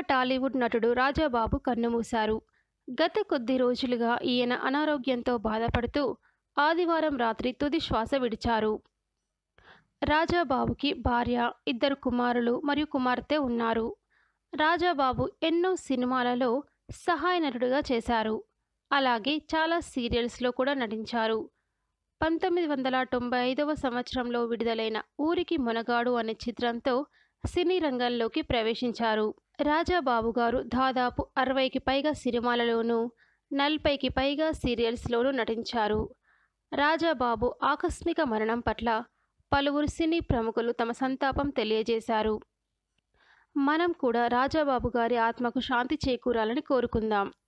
టాలీవుడ్ నటుడు రాజాబాబు కన్నుమూశారు గత కొద్ది రోజులుగా ఈయన అనారోగ్యంతో బాధపడుతూ ఆదివారం రాత్రి తుది శ్వాస విడిచారు రాజాబాబుకి భార్య ఇద్దరు కుమారులు మరియు కుమార్తె ఉన్నారు రాజాబాబు ఎన్నో సినిమాలలో సహాయ నటుడుగా చేశారు అలాగే చాలా సీరియల్స్లో కూడా నటించారు పంతొమ్మిది వందల తొంభై ఐదవ సంవత్సరంలో విడుదలైన ఊరికి మొనగాడు అనే చిత్రంతో సినీ రంగంలోకి ప్రవేశించారు రాజాబాబు గారు దాదాపు అరవైకి పైగా సినిమాలలోనూ నలభైకి పైగా సీరియల్స్లోనూ నటించారు రాజాబాబు ఆకస్మిక మరణం పట్ల పలువురు సినీ ప్రముఖులు తమ సంతాపం తెలియజేశారు మనం కూడా రాజాబాబు గారి ఆత్మకు శాంతి చేకూరాలని కోరుకుందాం